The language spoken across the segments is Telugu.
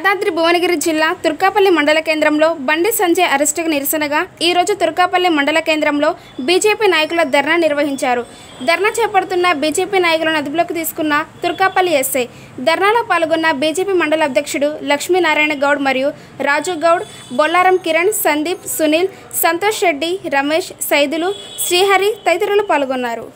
యాదాద్రి భువనగిరి జిల్లా తుర్కాపల్లి మండల కేంద్రంలో బండి సంజయ్ అరెస్టుకు నిరసనగా ఈరోజు తుర్కాపల్లి మండల కేంద్రంలో బీజేపీ నాయకుల ధర్నా నిర్వహించారు ధర్నా చేపడుతున్న బీజేపీ నాయకులను అదుపులోకి తీసుకున్న తుర్కాపల్లి ఎస్ఐ ధర్నాలో పాల్గొన్న బీజేపీ మండల అధ్యక్షుడు లక్ష్మీనారాయణ గౌడ్ మరియు రాజు గౌడ్ బొల్లారం కిరణ్ సందీప్ సునీల్ సంతోష్ రెడ్డి రమేష్ సైదులు శ్రీహరి తదితరులు పాల్గొన్నారు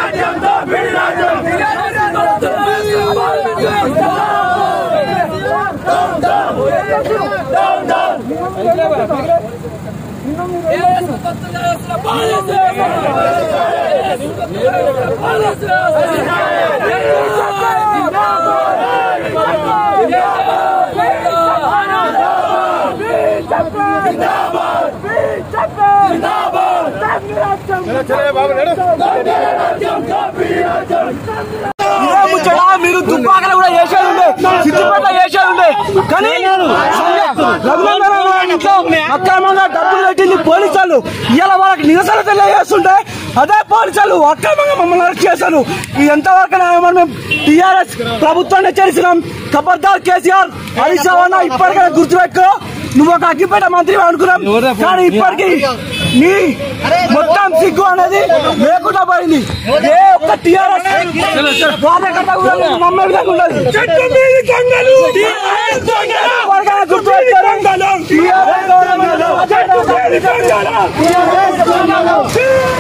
ఇదే ముచ్చట మీరు దుబ్బాకలు కూడా చేసేది ఉండే సిద్దిపేట చేసేది ఉండే కానీ రఘునందన ఇంట్లో అక్రమంగా డబ్బులు పెట్టింది పోలీసులు ఇలా వాళ్ళకి నిరసన తెలియజేస్తుంటే అదే పోలీసులు అక్రమంగా మమ్మల్ని అరెస్ట్ చేశారు ఇది ఎంతవరకు న్యాయమని మేము టీఆర్ఎస్ ప్రభుత్వాన్ని హెచ్చరిస్తున్నాం ఖబర్దార్ కేసీఆర్ హరీష్ రావు అన్న ఇప్పటికైనా గుర్తుపెట్టుకో నువ్వు ఒక అగ్గిపేట మంత్రి అనుకున్నాం కానీ ఇప్పటికీ నీ మొత్తం సిగ్గు అనేది లేకుండా పోయింది ఏ ఒక్క టీఆర్ఎస్ కార్యకర్త కూడా నిన్ను నమ్మే విధంగా ఉండదు చెట్టు మీది గంగలు ఎవరికైనా గుర్తుపెట్టుకోరు. TRS గవర్నమెంట్ చెట్టు మీది గంగలు. TRS government.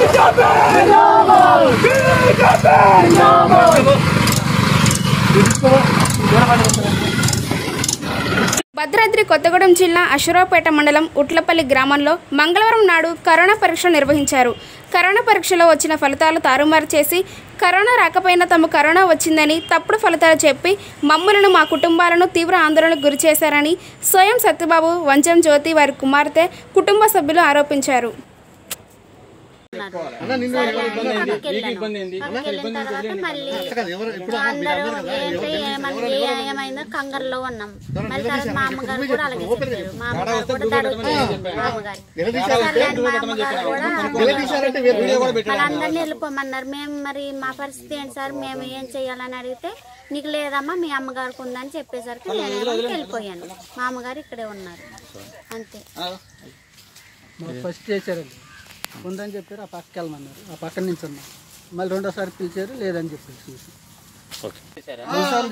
భద్రాద్రి కొత్తగూడెం జిల్లా అశ్వరావుపేట మండలం ఉట్లపల్లి గ్రామంలో మంగళవారం నాడు కరోనా పరీక్ష నిర్వహించారు కరోనా పరీక్షలో వచ్చిన ఫలితాలు తారుమారు చేసి కరోనా రాకపోయినా తమ కరోనా వచ్చిందని తప్పుడు ఫలితాలు చెప్పి మమ్ములను మా కుటుంబాలను తీవ్ర ఆందోళనకు గురి చేశారని స్వయం సత్యబాబు వంచం జ్యోతి వారి కుమార్తె కుటుంబ సభ్యులు ఆరోపించారు ఏమైందో కంగారులో ఉన్నాం మళ్ళీ తర్వాత మా అమ్మగారు కూడా అలాగే చెప్పారు మా అమ్మగారు కూడా దడ వచ్చేసింది మా అమ్మగారు సర్లే అని మా అమ్మగారు కూడా వాళ్ళందరినీ వెళ్ళిపోమన్నారు మేము మరి మా పరిస్థితి ఏంటి సార్ మేము ఏం చేయాలని అడిగితే నీకు లేదమ్మా మీ అమ్మగారికి ఉందని చెప్పేసరికి నేను వెళ్ళిపోయాను మా అమ్మగారు ఇక్కడే ఉన్నారు అంతే మాకు ఫస్ట్ చేశారండి ఉందని చెప్పారు ఆ పక్కకి వెళ్ళమన్నారు ఆ పక్క నుంచి ఉన్నాం మళ్ళీ రెండోసారి పిలిచారు లేదని చెప్పేసి రెండుసార్లు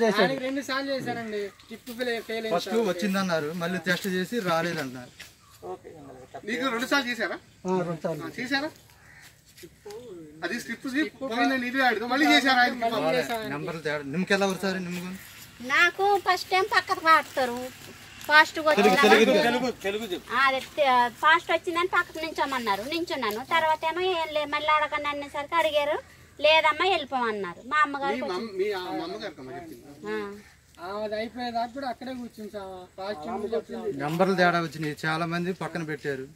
చేశారు ఫస్ట్ వచ్చిందన్నారు మళ్ళీ టెస్ట్ చేసి రాలేదన్నారు నీకు రెండు సార్లు చేశారా ఆ, రెండుసార్లు చేశారా అది స్లిప్ పోయిందని ఇది అడుగు మళ్ళీ చేశారా ఆయనకి నెంబర్లు తేడా నిమ్మకెళ్ళ సార్ నిమ్మకు నాకు ఫస్ట్ టైం పక్కకు పాడతారు ఫాస్ట్ అదే ఫాస్ట్ వచ్చిందని పక్కకు నించోమన్నారు నించున్నాను తర్వాత ఏమో ఏం లేదు మళ్ళీ అడగండి అనేసరికి అడిగారు లేదమ్మా వెళ్ళిపోమన్నారు మా అమ్మగారు మీ అమ్మ- మీ ఆ అమ్మగారికి అమ్మ చెప్పింది ఆ. అది అయిపోయేదాకా కూడా అక్కడే కూర్చుంటాం పాజిటివ్ చెప్పింది నెంబర్లు తేడా వచ్చినాయి చాలా మంది పక్కన పెట్టారు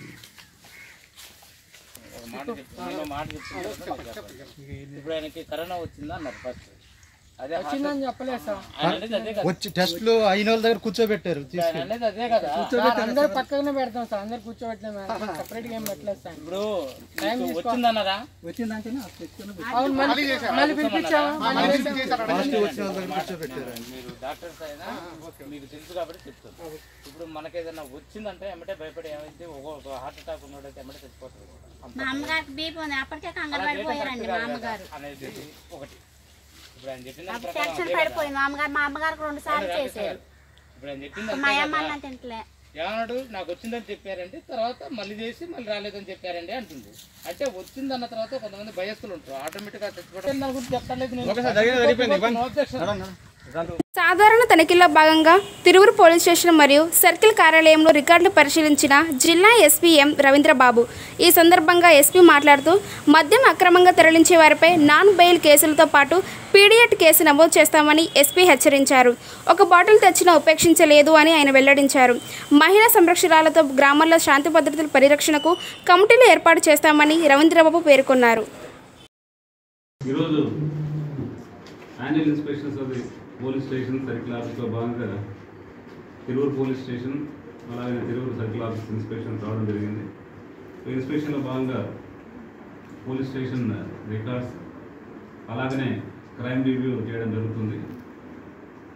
ఇప్పుడు ఆయనకి కరోనా వచ్చిందా అన్నారు ఫస్ట్ అదే వచ్చిందని చెప్పలేదు సార్ ఆయన అనేది అదే కదా వచ్చి టెస్ట్లు అయిన వాళ్ళ దగ్గర కూర్చోబెట్టారు ఆయన తీసుకెళ్ళి అనేది అదే కదా సార్ అందరు పక్కనే పెడతాం సార్ అందరు కూర్చోబెట్టలేము సపరేట్ గా ఏం పెట్టలేదు సార్ ఇప్పుడు మీకు వచ్చిందన్నారా వచ్చిందంటేనే ఆ తెచ్చుకొని అవును మళ్ళీ మళ్ళీ పిలిపించాము ఫస్ట్ వచ్చిన వాళ్ళ దగ్గర కూర్చోబెట్టారు మీరు డాక్టర్స్ అయినా మీకు తెలుసు కాబట్టి చెప్తారు ఇప్పుడు మనకేదైనా వచ్చిందంటే ఎమ్మటే భయపడి ఏమైతే ఒక హార్ట్ అటాక్ ఉన్నాడైతే ఎమ్మటే చచ్చిపోతారు మా అమ్మగారికి బీపీ ఉంది అప్పటికే కంగారు పడిపోయారండి మా అమ్మగారు అనేది ఒకటి ఇప్పుడు ఆయన చెప్పిన అప్పుడు ప్రకారం టెన్షన్ అదే కదా. పడిపోయింది మా అమ్మగారు మా అమ్మగారికి రెండు సార్లు చేశారు ఇప్పుడు ఆయన చెప్పింది మా అంతే అమ్మ కదా. అన్న తింటలే ఏమన్నాడు నాకు వచ్చిందని చెప్పారండి తర్వాత మళ్ళీ చేసి మళ్ళీ రాలేదని చెప్పారండి అంటుంది అంటే వచ్చిందన్న తర్వాత కొంతమంది భయస్తులు ఉంటారు ఆటోమేటిక్ గా చచ్చిపోవడం దాని గురించి చెప్పలేదు నేను. No objection. సాధారణ తనిఖీల్లో భాగంగా తిరువురు పోలీస్ స్టేషన్ మరియు సర్కిల్ కార్యాలయంలో రికార్డులు పరిశీలించిన జిల్లా ఎస్పీ ఎం రవీంద్రబాబు ఈ సందర్భంగా ఎస్పీ మాట్లాడుతూ మద్యం అక్రమంగా తరలించే వారిపై నాన్ బెయిల్ కేసులతో పాటు పీడియట్ కేసు నమోదు చేస్తామని ఎస్పీ హెచ్చరించారు ఒక బాటిల్ తెచ్చినా ఉపేక్షించలేదు అని ఆయన వెల్లడించారు మహిళా సంరక్షణలతో గ్రామాల్లో శాంతి భద్రతల పరిరక్షణకు కమిటీలు ఏర్పాటు చేస్తామని రవీంద్రబాబు పేర్కొన్నారు ఈరోజు annual inspections of the police station circle ఆఫీస్లో భాగంగా తిరువురు పోలీస్ స్టేషన్ అలాగే తిరువురు సర్కిల్ ఆఫీస్ ఇన్స్పెక్షన్ రావడం జరిగింది ఈ ఇన్స్పెక్షన్లో భాగంగా పోలీస్ స్టేషన్ రికార్డ్స్ అలాగనే క్రైమ్ రివ్యూ చేయడం జరుగుతుంది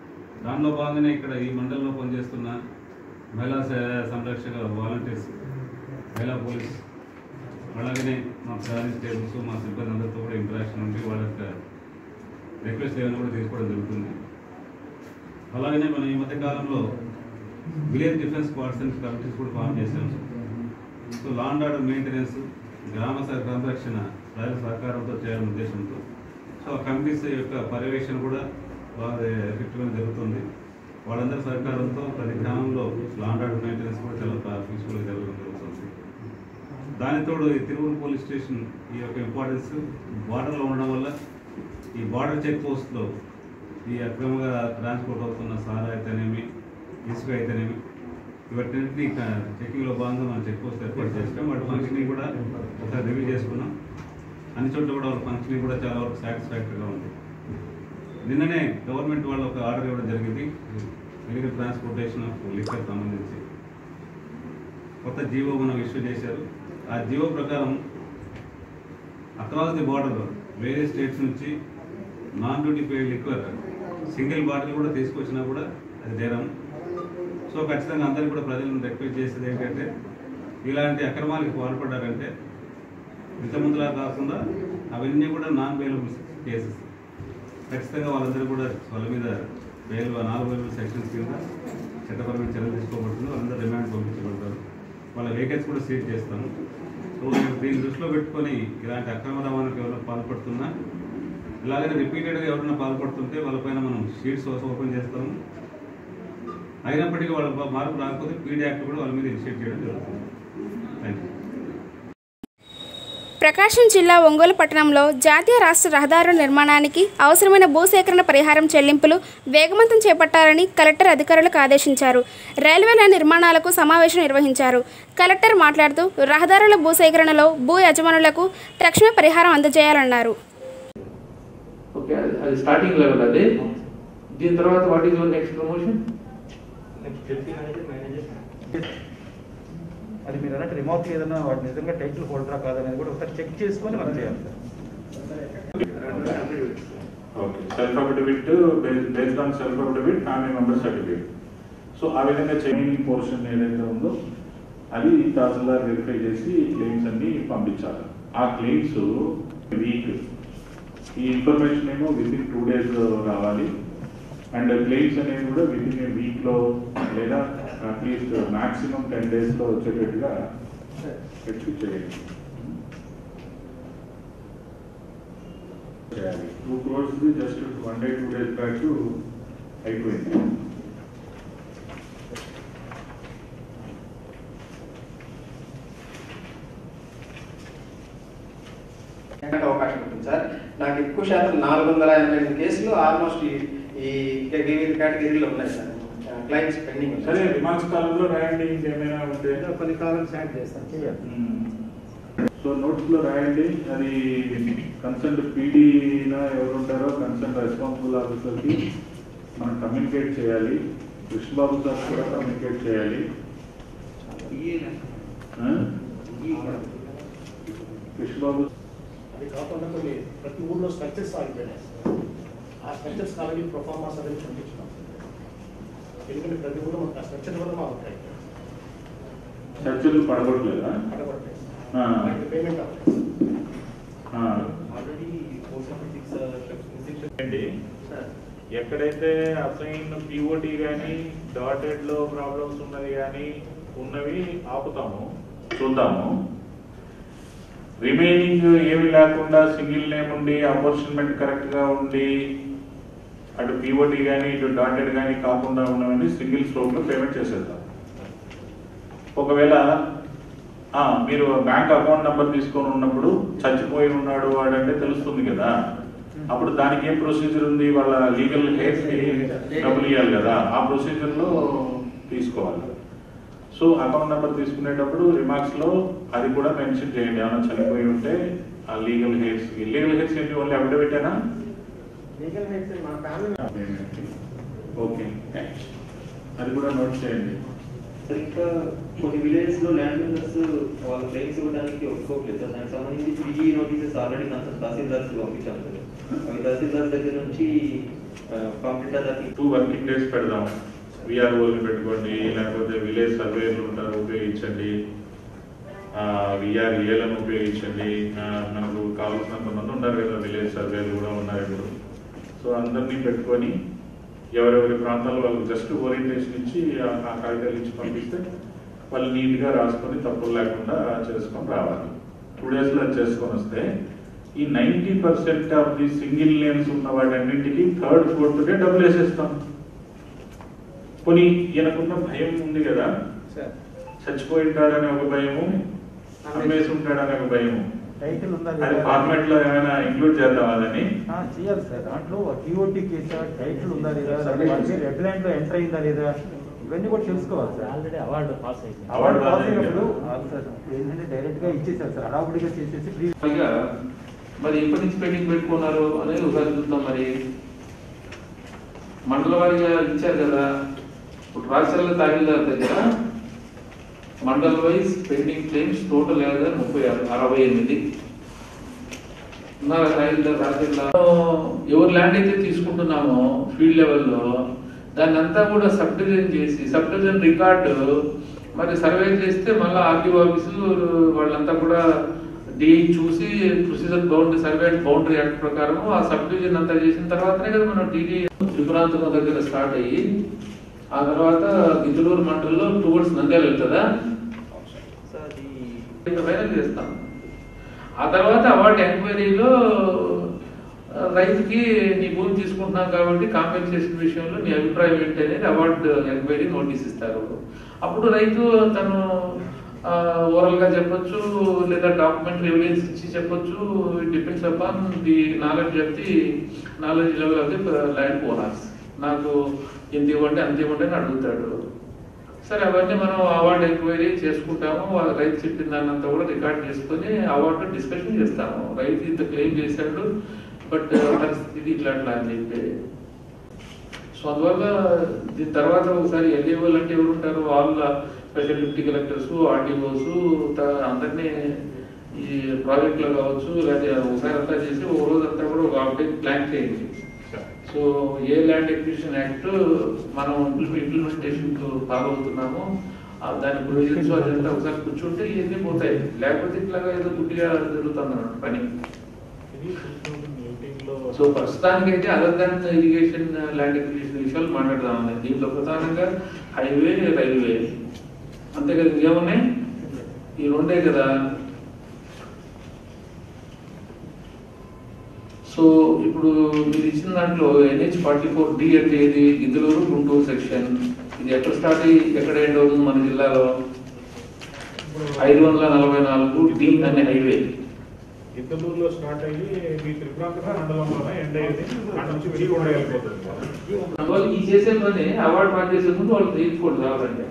దానిలో భాగంగానే ఇక్కడ ఈ మండలంలో పనిచేస్తున్న మహిళా స- సంరక్షక వాలంటీర్స్ మహిళా పోలీస్ అలాగనే మా కానిస్టేబుల్స్ మా సిబ్బంది అందరితో కూడా ఇంటరాక్షన్ ఉండి వాళ్ళ యొక్క రిక్వెస్ట్ ఏమైనా కూడా తీసుకోవడం జరుగుతుంది అలాగనే మనం ఈ మధ్య కాలంలో village defence squads and committees కూడా ఫామ్ చేశాం so law and order maintenance గ్రామ స- సంరక్షణ ప్రజల సహకారంతో చేయాలనే ఉద్దేశంతో సో ఆ కమిటీస్ యొక్క పర్యవేక్షణ కూడా బాగా ఎఫెక్టివ్గా జరుగుతుంది వాళ్ళందరి సహకారంతో ప్రతి గ్రామంలో లా అండ్ ఆర్డర్ మెయింటెనెన్స్ కూడా చాలా పీస్ఫుల్గా జరగడం జరుగుతుంది దానితోడు ఈ తిరువురు పోలీస్ స్టేషన్ ఈ యొక్క ఇంపార్టెన్స్ బార్డర్లో ఉండడం వల్ల ఈ బార్డర్ చెక్ పోస్ట్లో ఈ అక్రమంగా ట్రాన్స్పోర్ట్ అవుతున్న సారా అయితేనేమి ఇసుక అయితేనేమి ఇవన్నింటినీ చెక్కింగ్లో భాగంగా మనం చెక్ పోస్ట్ ఏర్పాటు చేస్తాం వాటి ఫంక్షనింగ్ కూడా ఒకసారి రివ్యూ చేసుకున్నాం అన్ని చోట్ల కూడా వాళ్ళ ఫంక్షనింగ్ కూడా చాలా వరకు సాటిస్ఫాక్టరీగా ఉంది నిన్ననే గవర్నమెంట్ వాళ్ళు ఒక ఆర్డర్ ఇవ్వడం జరిగింది మెడికల్ ట్రాన్స్పోర్టేషన్ ఆఫ్ లిక్కర్ సంబంధించి కొత్త జీవో మనం ఇష్యూ చేశారు ఆ జీవో ప్రకారం అక్రాస్ ది బార్డర్ వేరే స్టేట్స్ నుంచి non duty paid liquor single bottle కూడా తీసుకొచ్చినా కూడా అది నేరం సో ఖచ్చితంగా అందరికీ కూడా ప్రజలను రిక్వెస్ట్ చేసేది ఏంటంటే ఇలాంటి అక్రమాలకు పాల్పడ్డారంటే ఇంతకుముందులా కాకుండా అవన్నీ కూడా నాన్ బెయిలబుల్ కేసెస్ ఖచ్చితంగా వాళ్ళందరూ కూడా వాళ్ళ మీద బెయిల్ నాలుగు వేల సెక్షన్స్ కింద చట్టపరమైన చర్యలు తీసుకోబడుతుంది వాళ్ళందరూ రిమాండ్ పంపించబడతారు వాళ్ళ వెహికల్స్ కూడా సీజ్ చేస్తాము సో మేము దీన్ని దృష్టిలో పెట్టుకొని ఇలాంటి అక్రమ రవాణాకు ఎవరైనా పాల్పడుతున్నా ఇలాగనే రిపీటెడ్గా ఎవరైనా పాల్పడుతుంటే వాళ్ళపైన మనం షీట్స్ ఓపెన్ చేస్తాము అయినప్పటికీ వాళ్ళ మార్పు రాకపోతే పీడీ యాక్ట్ కూడా వాళ్ళ మీద ఇనిషియేట్ చేయడం జరుగుతుంది థ్యాంక్ యూ ప్రకాశం జిల్లా ఒంగోలు పట్టణంలో జాతీయ రాష్ట్ర రహదారుల నిర్మాణానికి అవసరమైన భూసేకరణ పరిహారం చెల్లింపులు వేగవంతం చేపట్టాలని కలెక్టర్ అధికారులకు ఆదేశించారు రైల్వేల నిర్మాణాలకు సమావేశం నిర్వహించారు కలెక్టర్ మాట్లాడుతూ రహదారుల భూసేకరణలో భూ యజమానులకు తక్షణ పరిహారం అందజేయాలన్నారు ఓకే అది- అది స్టార్టింగ్ లెవెల్ అది దీని తర్వాత what is your next promotion అది మీరు అన్నట్టు రిమోట్ ఏదైనా వాడు నిజంగా టైటిల్ హోల్డరా కాదనేది కూడా ఒకసారి చెక్ చేసుకొని మనం చేయాలి okay self affidavit based on self affidavit family member certificate so ఆ విధంగా చైనింగ్ పోర్షన్ ఏదైతే ఉందో అది తహసీల్దార్ వెరిఫై చేసి క్లెయిమ్స్ అన్ని పంపించాలి ఆ క్లెయిమ్స్ వీక్ ఈ ఇన్ఫర్మేషన్ ఏమో విత్ ఇన్ టూ డేస్ రావాలి అండ్ క్లెయిమ్స్ అనేది కూడా విత్ ఇన్ ఏ వీక్లో లేదా అట్లీస్ట్ మాక్సిమం టెన్ డేస్లో వచ్చేటట్టుగా ఎక్స్పెక్ట్ చేయండి చేయాలి two crores just one day two days back అయిపోయింది అవకాశం ఉంటుంది సార్ నాకు ఎక్కువ శాతం నాలుగు వందల ఎనభై ఎనిమిది కేసులు ఆల్మోస్ట్ ఈ ఈ కేటగిరీలో ఉన్నాయి సార్ క్లైమ్స్ పెండింగ్ సరే రిమార్క్స్ కాలంలో రాయండి ఇంకేమైనా ఉంటే కొన్ని కాలమ్స్ యాడ్ చేస్తాం చేయాలి సో నోట్స్ లో రాయండి అది కన్సర్న్ పీడీనా ఎవరు ఉంటారో కన్సర్న్ రెస్పాన్సిబుల్ ఆఫీసర్ కి మనం కమ్యూనికేట్ చేయాలి కృష్ణబాబు సార్ కూడా కమ్యూనికేట్ చేయాలి ఆ? కృష్ణబాబు అది కాకుండా కొన్ని ప్రతి ఊర్లో స్ట్రక్చర్స్ ఆగిపోయినాయి ఆ స్ట్రక్చర్స్ ఆల్రెడీ పర్ఫార్మెన్స్ అనేది పంపించినాం ఎందుకంటే ప్రతి ఊర్లో మనకు ఆ స్ట్రక్చర్ వల్ల మా ఉంటాయి చర్చలు పడగొట్టలేదా అడగబడతాయి ఆ. వాటికి పేమెంట్ అవ్వాలి ఆ. ఆల్రెడీ అండి ఎక్కడైతే అసైన్ పిఓటి కానీ డాటెడ్ లో ప్రాబ్లమ్స్ ఉన్నది కానీ ఉన్నవి ఆపుతాము చూద్దాము రిమైనింగ్ ఏమి లేకుండా సింగిల్ నేమ్ ఉండి అపోర్షన్మెంట్ కరెక్ట్ గా ఉండి అటు పిఓటి కానీ ఇటు డాటెడ్ కానీ కాకుండా ఉన్నవన్నీ సింగిల్ స్ట్రోక్ లో పేమెంట్ చేసేద్దాం ఒకవేళ ఆ, మీరు బ్యాంక్ అకౌంట్ నెంబర్ తీసుకొని ఉన్నప్పుడు చచ్చిపోయి ఉన్నాడు వాడంటే తెలుస్తుంది కదా అప్పుడు దానికి ఏం ప్రొసీజర్ ఉంది వాళ్ళ లీగల్ హెయిర్ డబ్బులు ఇవ్వాలి కదా ఆ ప్రొసీజర్ లో తీసుకోవాలి సో అకౌంట్ నెంబర్ తీసుకునేటప్పుడు రిమార్క్స్ లో అది కూడా మెన్షన్ చేయండి ఏమైనా చనిపోయి ఉంటే ఆ లీగల్ హెయిర్స్ లీగల్ హెయిర్స్ ఏంటి ఓన్లీ అఫిడవిటేనా లీగల్ హెల్త్ మా ఫ్యామిలీ ఓకే అది కూడా నోట్ చేయండి ఇంకా కొన్ని విలేజెస్ లో ల్యాండ్ ఓనర్స్ వాళ్ళ క్లెయిమ్స్ ఇవ్వడానికి ఒప్పుకోవట్లేదు సార్ దానికి సంబంధించి ఇప్పుడు ఈ నోటీసెస్ ఆల్రెడీ కన్సర్న్ తహసీల్దార్స్ పంపించాం సార్ అవి తహసీల్దార్ దగ్గర నుంచి పాంప్లెట్ దానికి టూ వర్కింగ్ డేస్ పెడదాం విఆర్ఓని పెట్టుకోండి లేకపోతే విలేజ్ సర్వేలు ఉంటారు ఉపయోగించండి విఆర్ఏలను ఉపయోగించండి ఆ, మనకు కావాల్సినంత మంది ఉన్నారు కదా విలేజ్ సర్వేలు కూడా ఉన్నారు ఇప్పుడు సో అందరినీ పెట్టుకొని ఎవరెవరి ప్రాంతాల్లో వాళ్ళకి జస్ట్ ఓరియంటేషన్ ఇచ్చి ఆ ఆ కాగితాలు ఇచ్చి పంపిస్తే వాళ్ళు నీట్గా రాసుకొని తప్పులు లేకుండా చేసుకొని రావాలి టూ డేస్లో అది చేసుకొని వస్తే ఈ ninety percent of the single names ఉన్న వాటన్నింటికి థర్డ్ ఫోర్త్ డే డబ్బులు వేసేస్తాం పోనీ ఈయనకున్న భయం ఉంది కదా చచ్చిపోయి ఉంటాడని ఒక భయము అమ్మేసి ఉంటాడని ఒక భయము టైటిల్ ఉందా అది ఫార్మాట్ లో ఏమైనా ఇంక్లూడ్ చేద్దాం అదని ఆ, చేయాలి సార్ దాంట్లో టీఓటీ కేసు టైటిల్ ఉందా లేదా వాళ్ళకి రెడ్ లైన్ లో ఎంటర్ అయిందా లేదా ఇవన్నీ కూడా తెలుసుకోవాలి సార్ ఆల్రెడీ అవార్డు పాస్ అయింది అవార్డు పాస్ పాస్ అయింది అయినప్పుడు అవును సార్ ఏంటంటే డైరెక్ట్ గా ఇచ్చేసారు సార్ హడావుడిగా చేసేసి ప్రీ- పైగా మరి ఎప్పటి నుంచి పెండింగ్ పెట్టుకున్నారు అనేది ఒకసారి చూద్దాం మరి మండల వారిగా ఇచ్చారు కదా ఇప్పుడు రాష్ట్రాల తహసీల్దార్ దగ్గర mandal wise pending claims total ఏదైనా ముప్పై ఆరు- అరవై ఎనిమిది ఉన్నారు తహసీల్దార్ తహసీల్దార్ ఎవరు ల్యాండ్ అయితే తీసుకుంటున్నామో ఫీల్డ్ లెవెల్లో దాన్ని అంతా కూడా సబ్ డివిజన్ చేసి సబ్ డివిజన్ రికార్డు మరి సర్వే చేస్తే మళ్ళీ ఆర్టీఓ ఆఫీసు వాళ్ళంతా కూడా డి చూసి procedure boundary survey and boundary act ప్రకారం ఆ సబ్ డివిజన్ అంతా చేసిన తర్వాతనే కదా మనం టీడీ త్రిపురాంతకం దగ్గర స్టార్ట్ అయ్యి ఆ తర్వాత గిద్దలూరు మండలంలో టువర్డ్స్ నంద్యాల వెళ్తుందా ఫైనల్ చేస్తాం ఆ తర్వాత అవార్డు ఎంక్వైరీలో ఆ, రైతుకి నీ భూమి తీసుకుంటున్నాం కాబట్టి కాంపెన్సేషన్ విషయంలో నీ అభిప్రాయం ఏంటి అనేది అవార్డు ఎంక్వైరీ నోటీస్ ఇస్తారు అప్పుడు రైతు తను ఓరల్ గా చెప్పొచ్చు లేదా డాక్యుమెంటరీ ఎవిడెన్స్ ఇచ్చి చెప్పొచ్చు depends upon the knowledge of the knowledge level of the land owners నాకు ఎంత ఇవ్వండి అంత ఇవ్వండి అని అడుగుతాడు సరే అవన్నీ మనం అవార్డు ఎంక్వైరీ చేసుకుంటాము వాళ్ళ రైతు చెప్పిన దాన్నంతా కూడా రికార్డ్ చేసుకొని అవార్డు డిస్కషన్ చేస్తాము రైతు ఇంత క్లెయిమ్ చేశాడు బట్ పరిస్థితి ఇట్లా అట్లా అని చెప్పి సో అందువల్ల దీని తర్వాత ఒకసారి ఎల్ఏఓలు అంటే ఎవరు ఉంటారు వాళ్ళ స్పెషల్ డిప్యూటీ కలెక్టర్స్ ఆర్టీఓస్ అందరినీ ఈ ప్రాజెక్టులో కావచ్చు లేకపోతే ఒకసారి అంతా చేసి ఒక రోజు అంతా కూడా ఒక అప్డేట్ ప్లాన్ చేయండి సో ఏ ల్యాండ్ ఎక్విజిషన్ యాక్ట్ మనం ఇంప్లిమెంటేషన్ ఫాలో అవుతున్నామో ఆ దాని ప్రొవిజన్స్ అదంతా ఒకసారి కూర్చుంటే ఇవన్నీ పోతాయి లేకపోతే ఇట్లాగా ఏదో గుడ్డిగా జరుగుతుంది అన్నమాట పని సో ప్రస్తుతానికైతే other than irrigation land acquisition విషయాలు మాట్లాడదాం దీంట్లో ప్రధానంగా హైవే రైల్వే అంతే కదా ఇంకేమున్నాయి ఈ రెండే కదా సో ఇప్పుడు మీరు ఇచ్చిన దాంట్లో ఎన్హెచ్ ఫార్టీ ఫోర్ డి అంటే ఏది గిద్దలూరు గుంటూరు సెక్షన్ ఇది ఎక్కడ స్టార్ట్ అయ్యి ఎక్కడ ఎండ్ అవుతుంది మన జిల్లాలో ఐదు వందల నలభై నాలుగు డి అనే హైవే ఇద్దలూరులో స్టార్ట్ అయ్యి మీ త్రిపురాంతక మండలంలోనే ఎండ్ అయ్యింది అక్కడ నుంచి టీ కూడా వెళ్ళిపోతుంది అందువల్ల ఈ చేసే పని అవార్డు పాస్ చేసే ముందు వాళ్ళు తీసుకోండి రావాలంటే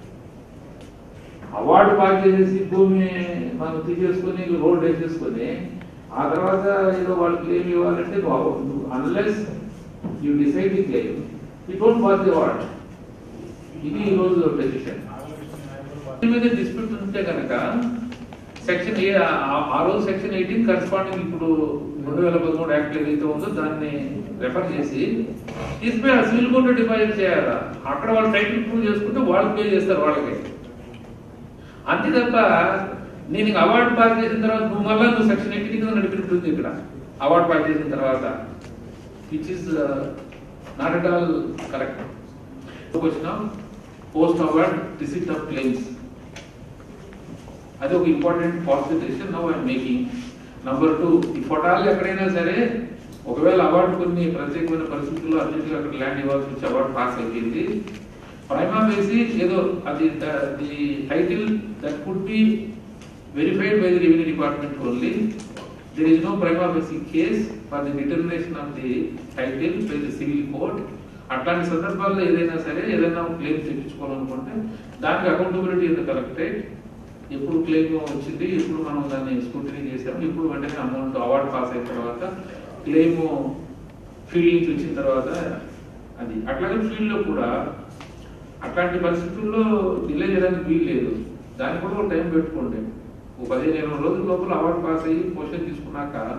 అవార్డు పాస్ చేసేసి భూమి మనం తీసేసుకొని రోడ్ వేసేసుకొని ఆ తర్వాత ఏదో వాళ్ళు క్లెయిమ్ ఇవ్వాలంటే unless you decide the claim you don't pass the award ఇది ఈ రోజు డెసిషన్ మీద డిస్ప్యూట్ ఉంటే కనుక సెక్షన్ ఏ ఆ- ఆ రోజు సెక్షన్ ఎయిటీన్ కరస్పాండింగ్ ఇప్పుడు రెండు వేల పదమూడు యాక్ట్ ఏదైతే ఉందో దాన్ని రెఫర్ చేసి తీసుకుని ఆ సివిల్ కోర్టు డిపాజిట్ చేయాలా అక్కడ వాళ్ళు టైటిల్ ప్రూవ్ చేసుకుంటే వాళ్ళు పే చేస్తారు వాళ్ళకి అంతే తప్ప నేను ఇంక అవార్డు పాస్ చేసిన తర్వాత నువ్వు మళ్ళీ నువ్వు సెక్షన్ ఎయిటీన్ కింద నడిపినట్టుంది ఇక్కడ అవార్డు పాస్ చేసిన తర్వాత which is not at all correct వచ్చిన post award receipt of claims అది ఒక important policy decision now I'm making number two ఈ ఫోటాలు ఎక్కడైనా సరే ఒకవేళ అవార్డు కొన్ని ప్రత్యేకమైన పరిస్థితుల్లో అన్నింటిలో అక్కడ ల్యాండ్ ఇవ్వాల్సి వచ్చి అవార్డు పాస్ అయిపోయింది ప్రైమా వేసి ఏదో అది the title that could be verified by the revenue department only there is no prima facie case for the determination of the title by the civil court అట్లాంటి సందర్భాల్లో ఏదైనా సరే ఏదైనా క్లెయిమ్ తెప్పించుకోవాలనుకుంటే దానికి అకౌంటబిలిటీ ఇన్ ద కలెక్టరేట్ ఎప్పుడు క్లెయిమ్ వచ్చింది ఎప్పుడు మనం దాన్ని స్క్రూటినీ చేసాము ఇప్పుడు వెంటనే అమౌంట్ అవార్డు పాస్ అయిన తర్వాత క్లెయిమ్ ఫీల్డ్ నుంచి వచ్చిన తర్వాత అది అట్లాగే ఫీల్డ్ లో కూడా అట్లాంటి పరిస్థితుల్లో డిలే చేయడానికి వీలు లేదు దానికి కూడా ఒక టైం పెట్టుకోండి ఒక పదిహేను ఇరవై రోజుల లోపల అవార్డు పాస్ అయ్యి పోషన్ తీసుకున్నాక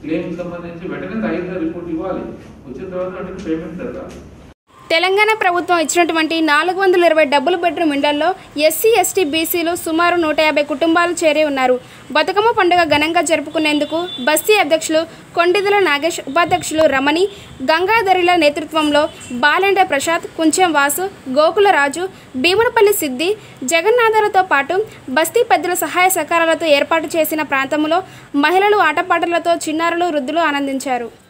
క్లెయిమ్ సంబంధించి వెంటనే తగిన రిపోర్ట్ ఇవ్వాలి వచ్చిన తర్వాత వాటికి పేమెంట్ జరగాలి తెలంగాణ ప్రభుత్వం ఇచ్చినటువంటి నాలుగు వందల ఇరవై డబుల్ బెడ్రూమ్ ఇండ్లలో ఎస్సీ ఎస్టీ బీసీలు సుమారు నూట యాభై కుటుంబాలు చేరి ఉన్నారు బతుకమ్మ పండుగ ఘనంగా జరుపుకునేందుకు బస్తీ అధ్యక్షులు కొండిదల నాగేష్ ఉపాధ్యక్షులు రమణి గంగాధరిల నేతృత్వంలో బాలెండ ప్రసాద్ కుంచెం వాసు గోకుల రాజు భీమునపల్లి సిద్ధి జగన్నాథలతో పాటు బస్తీ పెద్దల సహాయ సహకారాలతో ఏర్పాటు చేసిన ప్రాంతంలో మహిళలు ఆటపాటలతో చిన్నారులు వృద్ధులు ఆనందించారు